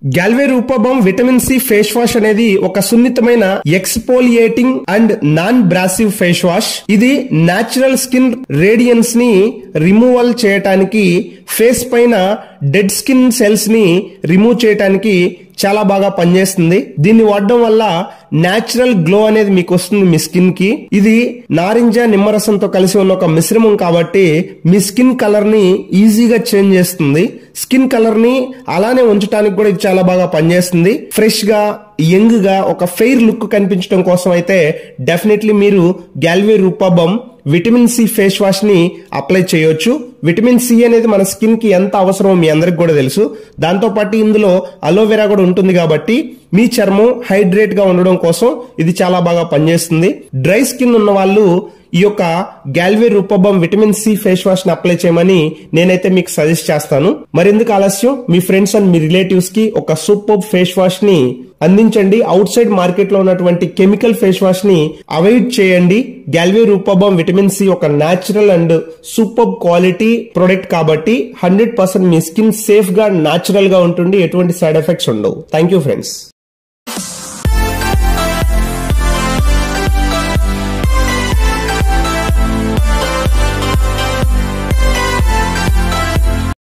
Galway రూపబం vitamin C face wash అనేది ఒక సున్నితమైన exfoliating and non abrasive face wash ఇది నాచురల్ స్కిన్ రేడియన్స్ ని రిమూవల్ చేయటానికి ఫేస్ పైన డెడ్ స్కిన్ సెల్స్ ని రిమూవ్ చేయటానికి చాలా బాగా పనిచేస్తుంది దీన్ని వాడడం వల్ల నాచురల్ గ్లో అనేది మీకు వస్తుంది మీ స్కిన్ కి ఇది నారింజ నిమ్మరసంతో కలిసి ఉన్న ఒక మిశ్రమం కాబట్టి మీ స్కిన్ కలర్ ని ఈజీగా చేంజ్ చేస్తుంది స్కిన్ కలర్ ని అలానే ఉంచడానికి కూడా ఇది చాలా బాగా పనిచేస్తుంది ఫ్రెష్ గా యంగ్ గా ఒక ఫెయిర్ లుక్ కనిపించడం కోసం అయితే డెఫినెట్లీ మీరు గ్యాల్వే రూపబం విటమిన్ సి ఫేస్ వాష్ ని అప్లై చేయొచ్చు విటమిన్ సి అనేది మన స్కిన్ కి ఎంత అవసరమో మీ అందరికి కూడా తెలుసు దాంతో పాటు ఇందులో అలోవెరా కూడా ఉంటుంది కాబట్టి మీ చర్మం హైడ్రేట్ గా ఉండడం కోసం ఇది చాలా బాగా పనిచేస్తుంది డ్రై స్కిన్ ఉన్న వాళ్ళు ఈ యొక్క గ్యాల్వే రూపబం విటమిన్ సి ఫేస్ వాష్ ని అప్లై చేయమని నేనైతే మీకు సజెస్ట్ చేస్తాను మరెందుకు ఆలస్యం మీ ఫ్రెండ్స్ అండ్ మీ రిలేటివ్స్ కి ఒక సూపర్ ఫేస్ వాష్ ని అందించండి అవుట్ సైడ్ మార్కెట్ లో ఉన్నటువంటి కెమికల్ ఫేస్ వాష్ ని అవాయిడ్ చేయండి గ్యాల్వే రూపబం విటమిన్ సి ఒక natural and super quality product కాబట్టి హండ్రెడ్ పర్సెంట్ మీ స్కిన్ సేఫ్ గా నాచురల్ గా ఉంటుంది ఎటువంటి సైడ్ ఎఫెక్ట్స్ ఉండవు థ్యాంక్ యూ ఫ్రెండ్స్